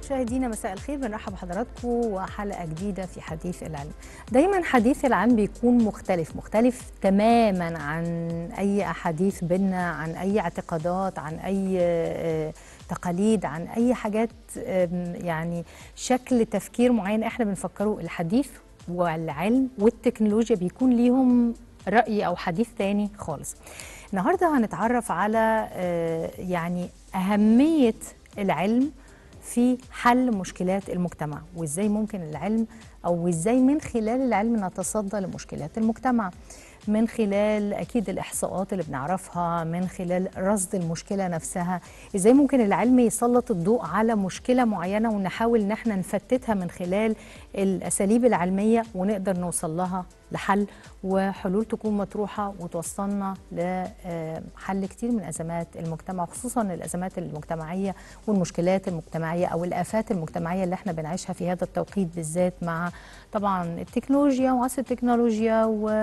مشاهدينا مساء الخير بنرحب بحضراتكم وحلقه جديده في حديث العلم. دايما حديث العلم بيكون مختلف، مختلف تماما عن اي احاديث بينا، عن اي اعتقادات، عن اي آه، تقاليد، عن اي حاجات آم، يعني شكل تفكير معين احنا بنفكره الحديث والعلم والتكنولوجيا بيكون ليهم رأي أو حديث تاني خالص النهاردة هنتعرف على آه، يعني أهمية العلم في حل مشكلات المجتمع وإزاي ممكن العلم أو إزاي من خلال العلم نتصدى لمشكلات المجتمع من خلال أكيد الإحصاءات اللي بنعرفها من خلال رصد المشكلة نفسها إزاي ممكن العلم يسلط الضوء على مشكلة معينة ونحاول إن احنا نفتتها من خلال الأساليب العلمية ونقدر نوصل لها لحل وحلول تكون مطروحة وتوصلنا لحل كتير من أزمات المجتمع خصوصا الأزمات المجتمعية والمشكلات المجتمعية أو الآفات المجتمعية اللي احنا بنعيشها في هذا التوقيت بالذات مع طبعا التكنولوجيا وعصر التكنولوجيا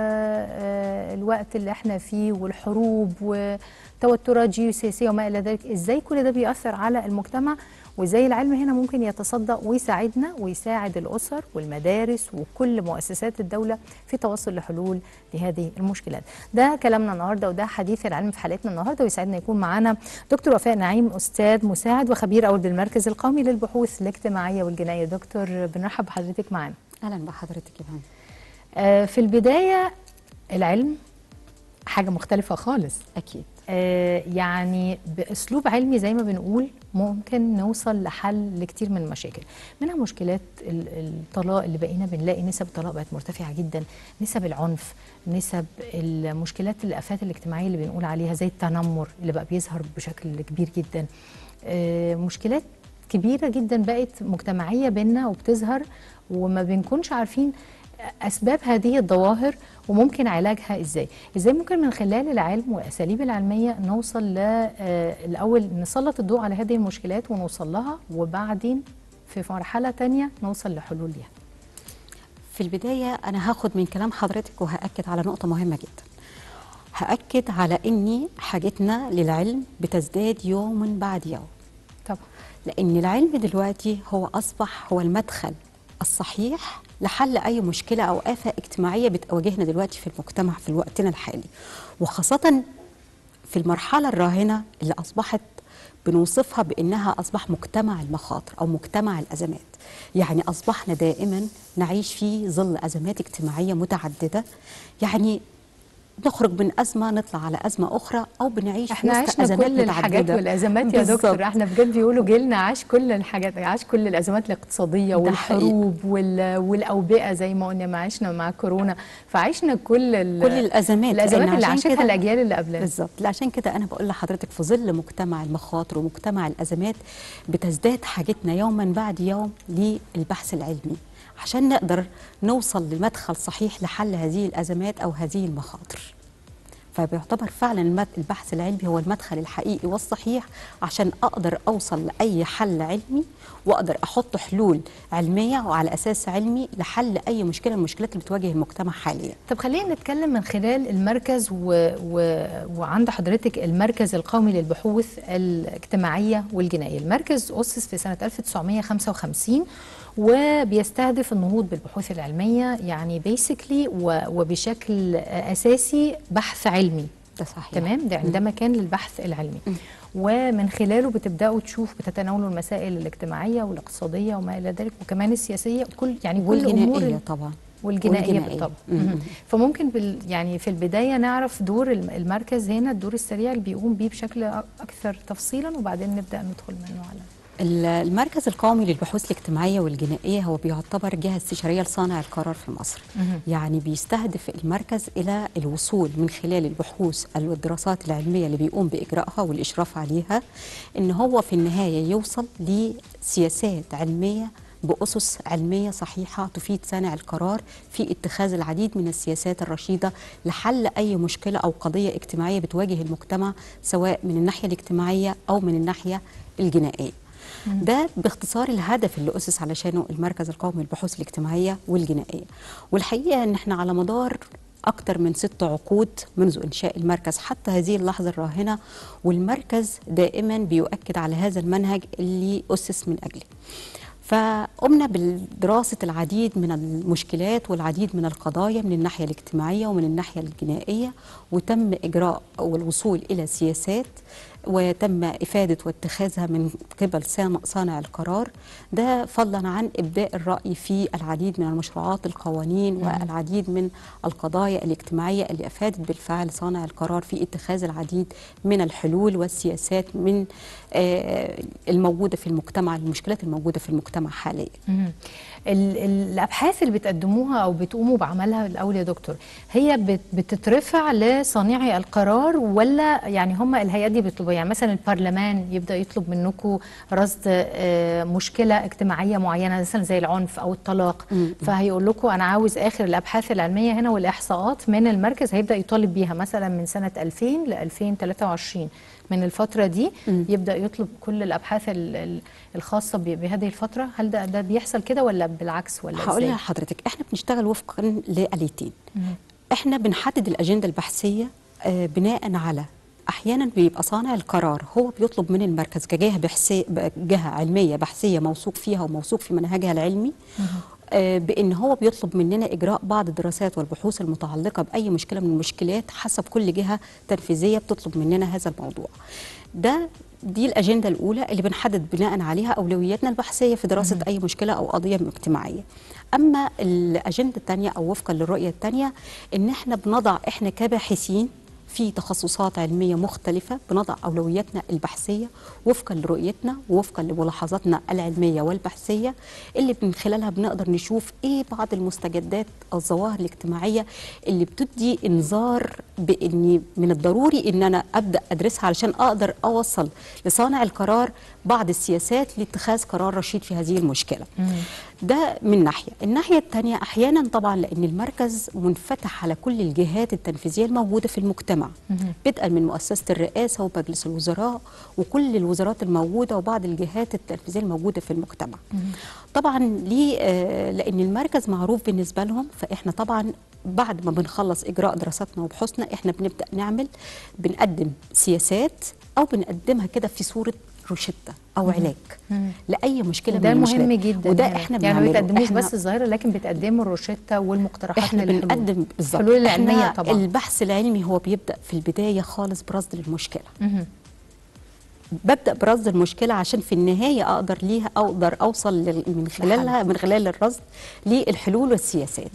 والوقت اللي احنا فيه والحروب وتوترات جيوسياسية وما إلى ذلك إزاي كل ده بيأثر على المجتمع وازاي العلم هنا ممكن يتصدى ويساعدنا ويساعد الاسر والمدارس وكل مؤسسات الدوله في توصل لحلول لهذه المشكلات. ده كلامنا النهارده وده حديث العلم في حلقتنا النهارده ويسعدنا يكون معانا دكتور وفاء نعيم استاذ مساعد وخبير اول بالمركز القومي للبحوث الاجتماعيه والجنائيه. دكتور بنرحب بحضرتك معانا. اهلا بحضرتك يا فندم آه، في البدايه العلم حاجه مختلفه خالص. اكيد آه، يعني باسلوب علمي زي ما بنقول ممكن نوصل لحل لكتير من المشاكل منها مشكلات ال- الطلاق اللي بقينا بنلاقي نسب الطلاق بقت مرتفعه جدا نسب العنف نسب المشكلات الافات الاجتماعيه اللي بنقول عليها زي التنمر اللي بقى بيظهر بشكل كبير جدا آه، مشكلات كبيره جدا بقت مجتمعيه بينا وبتظهر وما بنكونش عارفين اسباب هذه الظواهر وممكن علاجها ازاي ازاي ممكن من خلال العلم والاساليب العلميه نوصل ل آه، الاول نسلط الضوء على هذه المشكلات ونوصل لها وبعدين في مرحله تانية نوصل لحلول ليها في البدايه انا هاخد من كلام حضرتك وهاكد على نقطه مهمه جدا هاكد على اني حاجتنا للعلم بتزداد يوم بعد يوم طبعا لان العلم دلوقتي هو اصبح هو المدخل الصحيح لحل اي مشكله او افه اجتماعيه بتواجهنا دلوقتي في المجتمع في وقتنا الحالي وخاصه في المرحله الراهنه اللي اصبحت بنوصفها بانها اصبح مجتمع المخاطر او مجتمع الازمات يعني اصبحنا دائما نعيش في ظل ازمات اجتماعيه متعدده يعني نخرج من ازمه نطلع على ازمه اخرى او بنعيش احنا في وسط عشنا ازمات كل الحاجات متعددة. والازمات يا بالظبط. دكتور احنا بجد بيقولوا جيلنا عاش كل الحاجات عاش كل الازمات الاقتصاديه ده حقيقي. والحروب وال... والاوبئه زي ما قلنا ما عشنا مع كورونا فعشنا كل ال... كل الازمات الازمات لأن اللي عشان عاشتها كده- الاجيال اللي قبلنا بالظبط عشان كده انا بقول لحضرتك في ظل مجتمع المخاطر ومجتمع الازمات بتزداد حاجتنا يوما بعد يوم للبحث العلمي عشان نقدر نوصل لمدخل صحيح لحل هذه الازمات او هذه المخاطر فبيعتبر فعلا المد- البحث العلمي هو المدخل الحقيقي والصحيح عشان اقدر اوصل لاي حل علمي واقدر احط حلول علميه وعلى اساس علمي لحل اي مشكله من المشكلات اللي بتواجه المجتمع حاليا طب خلينا نتكلم من خلال المركز و... و... وعند حضرتك المركز القومي للبحوث الاجتماعية والجنائية المركز أسس في سنة 1955 وبيستهدف النهوض بالبحوث العلمية يعني بيسكلي و... وبشكل أساسي بحث علمي ده صحيح تمام ده يعني ده مكان للبحث العلمي ومن خلاله بتبداوا تشوف بتتناولوا المسائل الاجتماعيه والاقتصاديه وما الى ذلك وكمان السياسيه كل يعني كل امور والجنائيه ال- طبعا والجنائيه والجنائية. بالطبع مم. مهم. فممكن بال يعني في البدايه نعرف دور الم- المركز هنا الدور السريع اللي بيقوم بيه بشكل أ- اكثر تفصيلا وبعدين نبدا ندخل منه على ال- المركز القومي للبحوث الاجتماعية والجنائية هو بيعتبر جهة استشارية لصانع القرار في مصر مهم. يعني بيستهدف المركز إلى الوصول من خلال البحوث والدراسات العلمية اللي بيقوم بإجرائها والإشراف عليها إن هو في النهاية يوصل لسياسات علمية بأسس علمية صحيحة تفيد صانع القرار في اتخاذ العديد من السياسات الرشيدة لحل أي مشكلة أو قضية اجتماعية بتواجه المجتمع سواء من الناحية الاجتماعية أو من الناحية الجنائية ده باختصار الهدف اللي أسس علشانه المركز القومي للبحوث الاجتماعية والجنائية والحقيقة أن احنا على مدار أكثر من ست عقود منذ إنشاء المركز حتى هذه اللحظة الراهنة والمركز دائما بيؤكد على هذا المنهج اللي أسس من أجله فقمنا بدراسة العديد من المشكلات والعديد من القضايا من الناحية الاجتماعية ومن الناحية الجنائية وتم إجراء والوصول إلى سياسات وتم إفادة واتخاذها من قبل صانع- صانع القرار ده فضلا عن إبداء الرأي في العديد من المشروعات القوانين والعديد من القضايا الاجتماعية اللي أفادت بالفعل صانع القرار في اتخاذ العديد من الحلول والسياسات من آه، الموجودة في المجتمع المشكلات الموجودة في المجتمع حاليا مهم. ال- ال- الابحاث اللي بتقدموها او بتقوموا بعملها الاول يا دكتور هي بت- بتترفع لصانعي القرار ولا يعني هم الهيئات دي بيطلبوا يعني مثلا البرلمان يبدا يطلب منكم رصد آه، مشكله اجتماعيه معينه مثلا زي العنف او الطلاق فهيقول لكم انا عاوز اخر الابحاث العلميه هنا والاحصاءات من المركز هيبدا يطالب بيها مثلا من سنه 2000 ل 2023 من الفترة دي يبدأ يطلب كل الأبحاث ال- ال- الخاصة ب- بهذه الفترة هل ده, ده بيحصل كده ولا بالعكس ولا هقول إزاي؟ لحضرتك احنا بنشتغل وفقا لآليتين احنا بنحدد الأجندة البحثية آه، بناء على احيانا بيبقى صانع القرار هو بيطلب من المركز كجهه بحثيه جهه علميه بحثيه موثوق فيها وموثوق في منهجها العلمي آه، بان هو بيطلب مننا اجراء بعض الدراسات والبحوث المتعلقه باي مشكله من المشكلات حسب كل جهه تنفيذيه بتطلب مننا هذا الموضوع ده دي الاجنده الاولى اللي بنحدد بناء عليها اولوياتنا البحثيه في دراسه اي مشكله او قضيه اجتماعيه اما الاجنده الثانيه او وفقا للرؤيه الثانيه ان احنا بنضع احنا كباحثين في تخصصات علمية مختلفة بنضع أولوياتنا البحثية وفقا لرؤيتنا ووفقا لملاحظاتنا العلمية والبحثية اللي من خلالها بنقدر نشوف إيه بعض المستجدات أو الظواهر الاجتماعية اللي بتدي إنذار بإني من الضروري إن أنا أبدأ أدرسها علشان أقدر أوصل لصانع القرار بعض السياسات لاتخاذ قرار رشيد في هذه المشكلة ده من ناحية الناحية الثانية أحيانا طبعا لأن المركز منفتح على كل الجهات التنفيذية الموجودة في المجتمع بدءا من مؤسسة الرئاسة ومجلس الوزراء وكل الوزارات الموجودة وبعض الجهات التنفيذية الموجودة في المجتمع طبعا ليه آه، لأن المركز معروف بالنسبة لهم فإحنا طبعا بعد ما بنخلص إجراء دراساتنا وبحوثنا إحنا بنبدأ نعمل بنقدم سياسات أو بنقدمها كده في صورة روشتة أو علاج لأي مشكلة ده من المشكلات مهم جدا وده هنا. احنا يعني ما بنعمله بتقدموش إحنا بس الظاهرة لكن بتقدموا الروشتة والمقترحات احنا للحلول. بنقدم بالظبط الحلول العلمية إحنا طبعا البحث العلمي هو بيبدا في البدايه خالص برصد المشكله مهم. ببدا برصد المشكله عشان في النهايه اقدر ليها اقدر اوصل لل- من خلالها من خلال الرصد للحلول والسياسات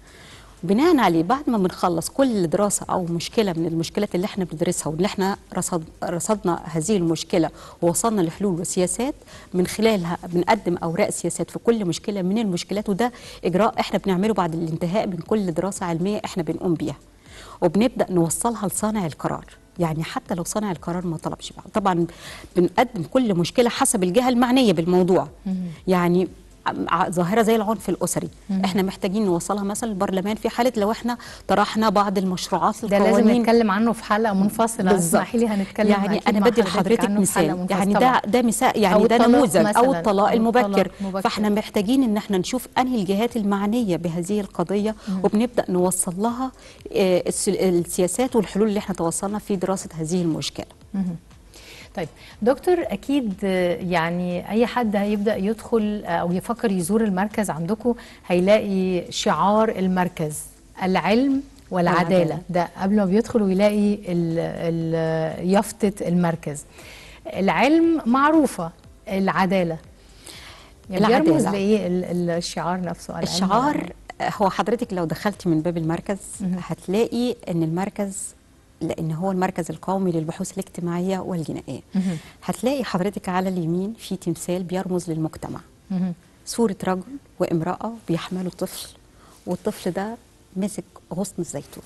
بناء عليه بعد ما بنخلص كل دراسه او مشكله من المشكلات اللي احنا بندرسها واللي احنا رصد رصدنا هذه المشكله ووصلنا لحلول وسياسات من خلالها بنقدم اوراق سياسات في كل مشكله من المشكلات وده اجراء احنا بنعمله بعد الانتهاء من كل دراسه علميه احنا بنقوم بيها وبنبدا نوصلها لصانع القرار يعني حتى لو صانع القرار ما طلبش بقى. طبعا بنقدم كل مشكله حسب الجهه المعنيه بالموضوع يعني ع- ظاهره زي العنف الاسري احنا محتاجين نوصلها مثلا البرلمان في حاله لو احنا طرحنا بعض المشروعات ده لازم القوانين نتكلم عنه في حلقة منفصلة بالظبط. اسمحي لي هنتكلم يعني أكيد انا مع بدي حضرتك لحضرتك عنه في حلقة مثال منفصلة يعني طبعاً. ده ده مثال أو يعني ده الطلاق نموذج او مثلاً، الطلاق أو المبكر الطلاق المبكر. فاحنا محتاجين ان احنا نشوف انهي الجهات المعنيه بهذه القضيه وبنبدا نوصل لها آه، الس- السياسات والحلول اللي احنا توصلنا في دراسه هذه المشكله طيب دكتور اكيد آه، يعني اي حد هيبدا يدخل آه، او يفكر يزور المركز عندكم هيلاقي شعار المركز العلم والعداله والعدالة. ده قبل ما بيدخل ويلاقي ال- ال- يافطه المركز العلم معروفه العداله يعني العدالة. بيرمز لايه ال- ال- الشعار نفسه العلم الشعار والعدالة؟ هو حضرتك لو دخلتي من باب المركز هتلاقي ان المركز لان هو المركز القومي للبحوث الاجتماعيه والجنائيه هتلاقي حضرتك على اليمين في تمثال بيرمز للمجتمع مهم. صوره رجل وامراه بيحملوا طفل والطفل ده مسك غصن الزيتون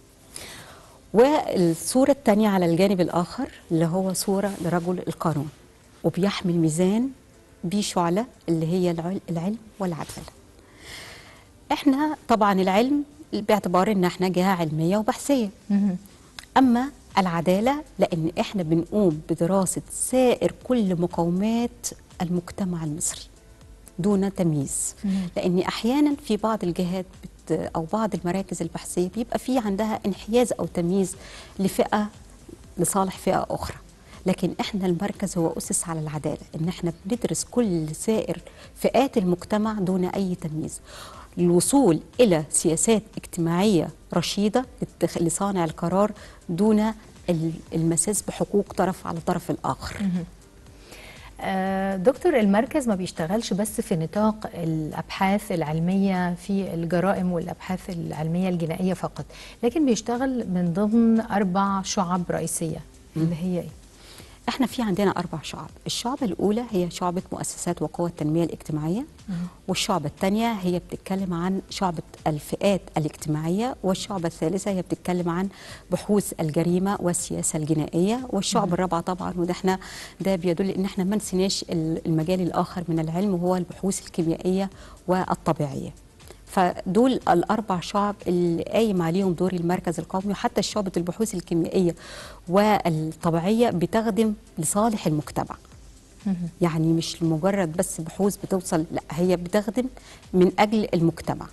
والصورة الثانية على الجانب الآخر اللي هو صورة لرجل القانون وبيحمل ميزان بيه شعلة اللي هي العل- العلم والعدالة احنا طبعا العلم باعتبار ان احنا جهة علمية وبحثية مهم. اما العدالة لان احنا بنقوم بدراسة سائر كل مقومات المجتمع المصري دون تمييز لان احيانا في بعض الجهات او بعض المراكز البحثيه بيبقى في عندها انحياز او تمييز لفئه لصالح فئه اخرى لكن احنا المركز هو اسس على العداله ان احنا بندرس كل سائر فئات المجتمع دون اي تمييز الوصول الى سياسات اجتماعيه رشيده للتخ- لصانع القرار دون ال- المساس بحقوق طرف على الطرف الاخر آه، دكتور المركز ما بيشتغلش بس في نطاق الابحاث العلميه في الجرائم والابحاث العلميه الجنائيه فقط لكن بيشتغل من ضمن اربع شعب رئيسيه اللي هي ايه احنا في عندنا اربع شعب الشعبه الاولى هي شعبه مؤسسات وقوى التنميه الاجتماعيه والشعبه الثانيه هي بتتكلم عن شعبه الفئات الاجتماعيه والشعبه الثالثه هي بتتكلم عن بحوث الجريمه والسياسه الجنائيه والشعب الرابعه طبعا وده احنا ده بيدل ان احنا ما نسيناش ال- المجال الاخر من العلم وهو البحوث الكيميائيه والطبيعيه فدول الاربع شعب اللي قايم عليهم دور المركز القومي وحتى شعبه البحوث الكيميائيه والطبيعيه بتخدم لصالح المجتمع يعني مش مجرد بس بحوث بتوصل لا هي بتخدم من اجل المجتمع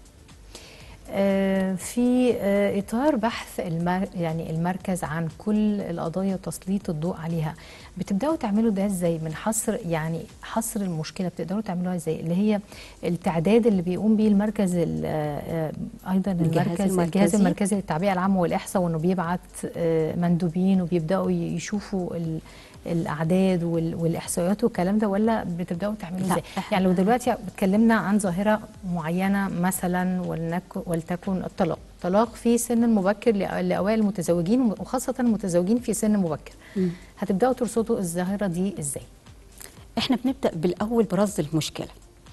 آه، في آه، اطار بحث المر... يعني المركز عن كل القضايا وتسليط الضوء عليها بتبداوا تعملوا ده ازاي من حصر يعني حصر المشكله بتقدروا تعملوها ازاي اللي هي التعداد اللي بيقوم بيه المركز ال- آه، آه، ايضا الجهاز المركز الجهاز المركزي. المركزي للتعبئه العامه والاحصاء وانه بيبعت آه، مندوبين وبيبداوا ي- يشوفوا ال... الاعداد وال... والاحصائيات والكلام ده ولا بتبداوا تعملوا لا، ازاي إحنا- يعني لو دلوقتي اتكلمنا عن ظاهره معينه مثلا ولنك ولتكن الطلاق طلاق في سن مبكر لأ- لاوائل المتزوجين وخاصه المتزوجين في سن مبكر هتبداوا ترصدوا الظاهره دي ازاي احنا بنبدا بالاول برصد المشكله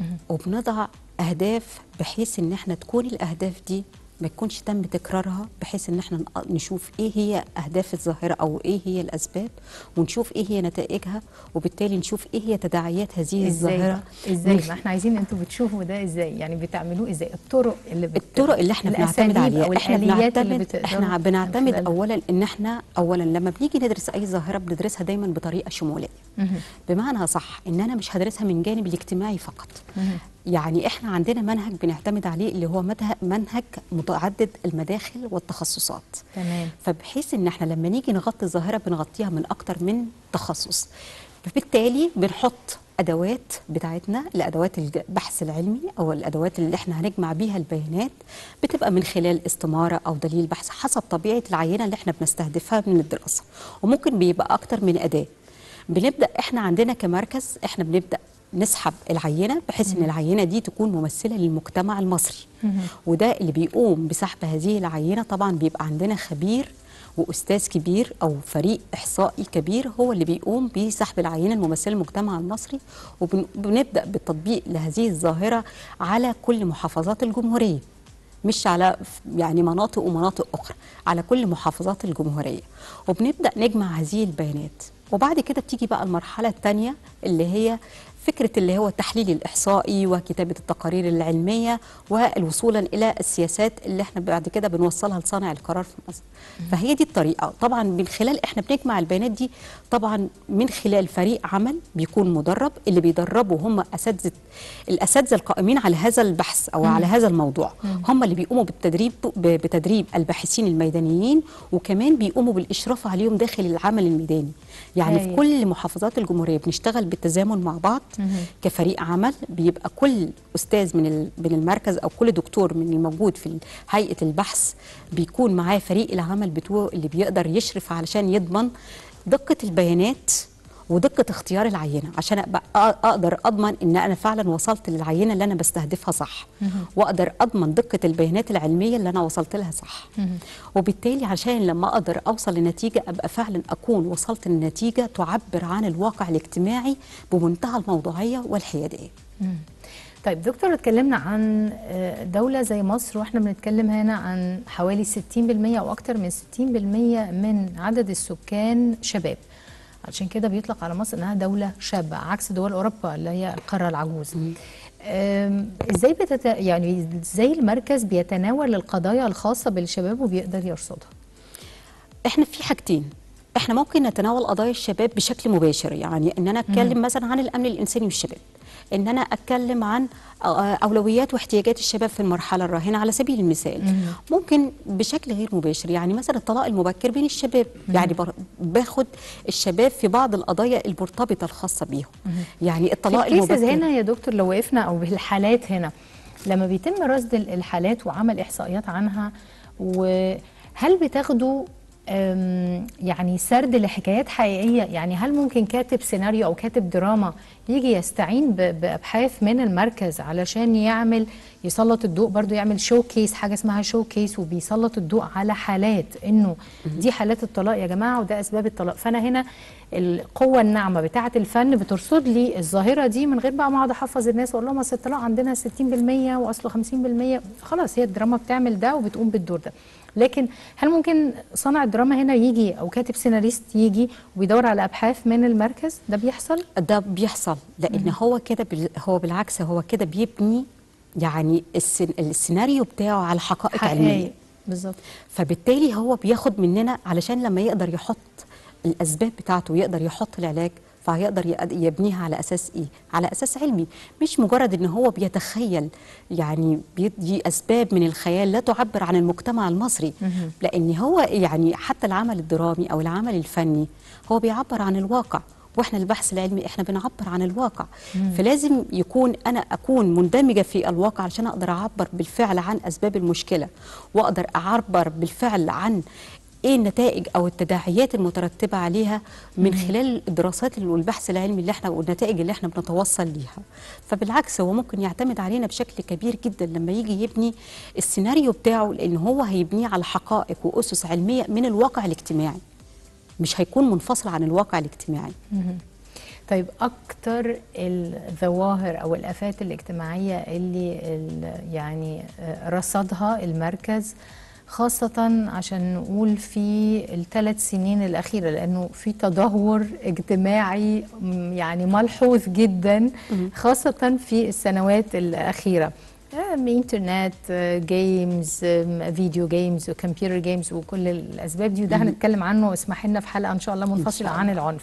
وبنضع اهداف بحيث ان احنا تكون الاهداف دي ما يكونش تم تكرارها بحيث ان احنا نق- نشوف ايه هي اهداف الظاهره او ايه هي الاسباب ونشوف ايه هي نتائجها وبالتالي نشوف ايه هي تداعيات هذه ازاي الظاهره بقى؟ ازاي من ما احنا عايزين انتوا بتشوفوا ده ازاي يعني بتعملوه ازاي الطرق اللي بت... الطرق اللي احنا بنعتمد الأساليب أو عليها احنا الآليات اللي بنعتمد بتقدروا احنا من بنعتمد خلالها. اولا ان احنا اولا لما بنيجي ندرس اي ظاهره بندرسها دايما بطريقه شموليه مهم. بمعنى صح ان انا مش هدرسها من جانب الاجتماعي فقط مهم. يعني احنا عندنا منهج بنعتمد عليه اللي هو مده- منهج متعدد المداخل والتخصصات تمام فبحيث ان احنا لما نيجي نغطي الظاهره بنغطيها من اكتر من تخصص بالتالي بنحط ادوات بتاعتنا لادوات البحث العلمي او الادوات اللي احنا هنجمع بيها البيانات بتبقى من خلال استماره او دليل بحث حسب طبيعه العينه اللي احنا بنستهدفها من الدراسه وممكن بيبقى اكتر من اداه بنبدا احنا عندنا كمركز احنا بنبدا نسحب العينه بحيث ان العينه دي تكون ممثله للمجتمع المصري وده اللي بيقوم بسحب هذه العينه طبعا بيبقى عندنا خبير واستاذ كبير او فريق احصائي كبير هو اللي بيقوم بسحب العينه الممثله للمجتمع المصري وبنبدا بالتطبيق لهذه الظاهره على كل محافظات الجمهوريه مش على يعني مناطق ومناطق اخرى على كل محافظات الجمهوريه وبنبدا نجمع هذه البيانات وبعد كده بتيجي بقى المرحله الثانيه اللي هي فكره اللي هو التحليل الاحصائي وكتابه التقارير العلميه والوصولا الى السياسات اللي احنا بعد كده بنوصلها لصانع القرار في مصر فهي دي الطريقه طبعا من خلال احنا بنجمع البيانات دي طبعا من خلال فريق عمل بيكون مدرب اللي بيدربوا هم اساتذه الاساتذه القائمين على هذا البحث او على هذا الموضوع هم اللي بيقوموا بالتدريب ب- بتدريب الباحثين الميدانيين وكمان بيقوموا بالاشراف عليهم داخل العمل الميداني يعني هايل. في كل محافظات الجمهوريه بنشتغل بالتزامن مع بعض كفريق عمل بيبقى كل استاذ من ال- من المركز او كل دكتور من الموجود في هيئه البحث بيكون معاه فريق العمل بتوعه اللي بيقدر يشرف علشان يضمن دقه البيانات ودقه اختيار العينه عشان أبقى أ- اقدر اضمن ان انا فعلا وصلت للعينه اللي انا بستهدفها صح واقدر اضمن دقه البيانات العلميه اللي انا وصلت لها صح وبالتالي عشان لما اقدر اوصل لنتيجه ابقى فعلا اكون وصلت لنتيجه تعبر عن الواقع الاجتماعي بمنتهى الموضوعيه والحياديه طيب دكتور اتكلمنا عن آه، دولة زي مصر واحنا بنتكلم هنا عن حوالي 60% او اكتر من 60% من عدد السكان شباب عشان كده بيطلق على مصر انها دولة شابة عكس دول اوروبا اللي هي القارة العجوز آم، ازاي بتت... يعني ازاي المركز بيتناول القضايا الخاصة بالشباب وبيقدر يرصدها احنا في حاجتين احنا ممكن نتناول قضايا الشباب بشكل مباشر يعني ان انا اتكلم مثلا عن الامن الانساني والشباب ان انا اتكلم عن آه، اولويات واحتياجات الشباب في المرحله الراهنه على سبيل المثال ممكن بشكل غير مباشر يعني مثلا الطلاق المبكر بين الشباب يعني بر- باخد الشباب في بعض القضايا المرتبطه الخاصه بيهم يعني الطلاق في الكيسز المبكر هنا يا دكتور لو وقفنا او بالحالات هنا لما بيتم رصد ال- الحالات وعمل احصائيات عنها وهل بتاخدوا أم، يعني سرد لحكايات حقيقيه يعني هل ممكن كاتب سيناريو او كاتب دراما يجي يستعين ب- بابحاث من المركز علشان يعمل يسلط الضوء برضو يعمل شو كيس حاجه اسمها شو كيس وبيسلط الضوء على حالات انه دي حالات الطلاق يا جماعه وده اسباب الطلاق فانا هنا القوه الناعمه بتاعه الفن بترصد لي الظاهره دي من غير بقى ما اقعد احفظ الناس واقول لهم اصل الطلاق عندنا 60% واصله 50% خلاص هي الدراما بتعمل ده وبتقوم بالدور ده لكن هل ممكن صانع الدراما هنا يجي او كاتب سيناريست يجي ويدور على ابحاث من المركز ده بيحصل ده بيحصل لان هو كده بال- هو بالعكس هو كده بيبني يعني السن السيناريو بتاعه على حقائق علميه حقيقي بالظبط فبالتالي هو بياخد مننا علشان لما يقدر يحط الاسباب بتاعته ويقدر يحط العلاج فهيقدر يقد- يبنيها على اساس ايه على اساس علمي مش مجرد ان هو بيتخيل يعني بيدي اسباب من الخيال لا تعبر عن المجتمع المصري لان هو يعني حتى العمل الدرامي او العمل الفني هو بيعبر عن الواقع واحنا البحث العلمي احنا بنعبر عن الواقع فلازم يكون انا اكون مندمجه في الواقع علشان اقدر اعبر بالفعل عن اسباب المشكله واقدر اعبر بالفعل عن ايه النتائج او التداعيات المترتبه عليها من خلال الدراسات والبحث العلمي اللي احنا والنتائج اللي احنا بنتوصل ليها فبالعكس هو ممكن يعتمد علينا بشكل كبير جدا لما يجي يبني السيناريو بتاعه لان هو هيبنيه على حقائق واسس علميه من الواقع الاجتماعي مش هيكون منفصل عن الواقع الاجتماعي طيب اكتر الظواهر او الافات الاجتماعيه اللي ال- يعني آه، رصدها المركز خاصة عشان نقول في الثلاث سنين الأخيرة لأنه في تدهور اجتماعي م- يعني ملحوظ جدا خاصة في السنوات الأخيرة آه، انترنت آه، جيمز آم، فيديو جيمز وكمبيوتر جيمز وكل الأسباب دي وده هنتكلم عنه اسمح لنا في حلقة إن شاء الله منفصلة عن العنف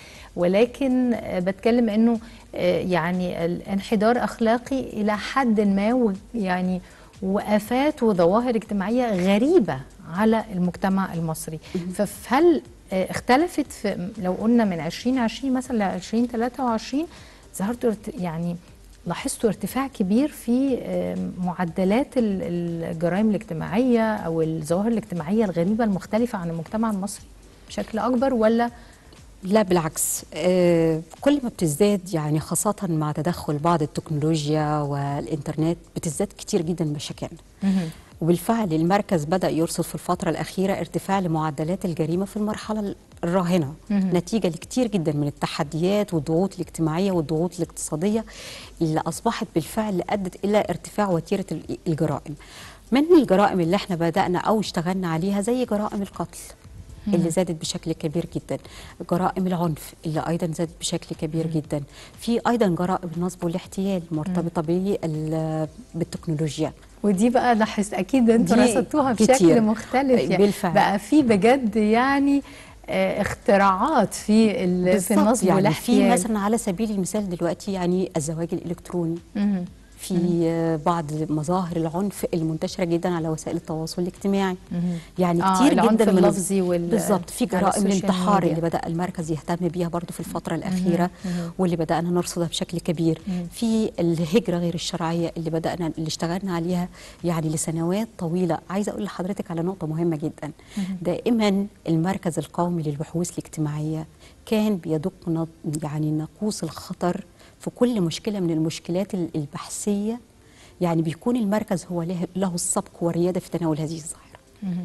ولكن آه، بتكلم انه آه، يعني الانحدار اخلاقي الى حد ما ويعني وافات وظواهر اجتماعيه غريبه على المجتمع المصري فهل آه، اختلفت في لو قلنا من 2020 مثلا ل 2023 ظهرت ارت- يعني لاحظتوا ارتفاع كبير في آه، معدلات ال- الجرائم الاجتماعيه او الظواهر الاجتماعيه الغريبه المختلفه عن المجتمع المصري بشكل اكبر ولا لا بالعكس آه كل ما بتزداد يعني خاصة مع تدخل بعض التكنولوجيا والإنترنت بتزداد كتير جدا مشاكلنا وبالفعل المركز بدأ يرصد في الفترة الأخيرة ارتفاع لمعدلات الجريمة في المرحلة الراهنة نتيجة لكتير جدا من التحديات والضغوط الاجتماعية والضغوط الاقتصادية اللي أصبحت بالفعل أدت إلى ارتفاع وتيرة ال- الجرائم من الجرائم اللي احنا بدأنا أو اشتغلنا عليها زي جرائم القتل اللي زادت بشكل كبير جدا جرائم العنف اللي ايضا زادت بشكل كبير جدا في ايضا جرائم النصب والاحتيال مرتبطه بال- بالتكنولوجيا ودي بقى لاحظت اكيد انتوا دي رصدتوها بشكل كتير. مختلف يعني بالفعل. بقى في بجد يعني آه، اختراعات في ال- في بالظبط، النصب يعني في والاحتيال مثلا على سبيل المثال دلوقتي يعني الزواج الالكتروني مهم. في آه، بعض مظاهر العنف المنتشره جدا على وسائل التواصل الاجتماعي يعني آه، كتير العنف جدا من اللفظي وال- بالظبط في على جرائم السوشيال الانتحار ميديا. اللي بدا المركز يهتم بيها برضو في الفتره الاخيره واللي بدانا نرصدها بشكل كبير في الهجره غير الشرعيه اللي بدانا اللي اشتغلنا عليها يعني لسنوات طويله عايزه اقول لحضرتك على نقطه مهمه جدا دائما المركز القومي للبحوث الاجتماعيه كان بيدق نط- يعني ناقوس الخطر في كل مشكله من المشكلات ال- البحثيه يعني بيكون المركز هو له, له السبق والرياده في تناول هذه الظاهره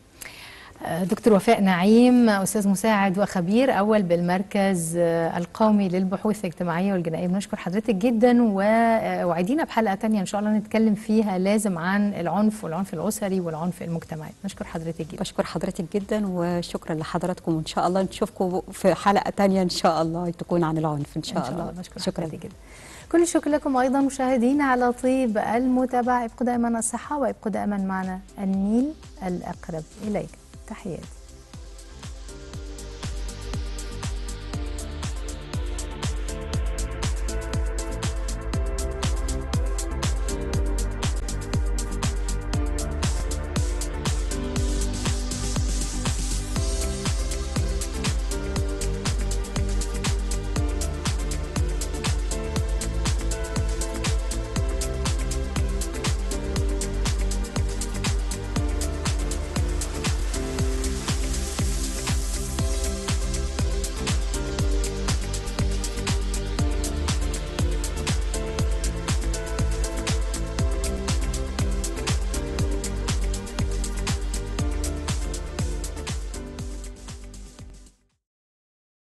آه، دكتور وفاء نعيم استاذ مساعد وخبير اول بالمركز آه، القومي للبحوث الاجتماعيه والجنائيه بنشكر حضرتك جدا ووعدينا بحلقه تانية ان شاء الله نتكلم فيها لازم عن العنف والعنف الاسري والعنف المجتمعي نشكر حضرتك جدا بشكر حضرتك جدا وشكرا لحضراتكم وان شاء الله نشوفكم في حلقه تانية ان شاء الله تكون عن العنف ان شاء, ان شاء الله الله بشكر شكرا حضرتك جدا كل الشكر لكم ايضا مشاهدينا على طيب المتابعه ابقوا دائما الصحه وابقوا دائما معنا النيل الاقرب اليك تحياتي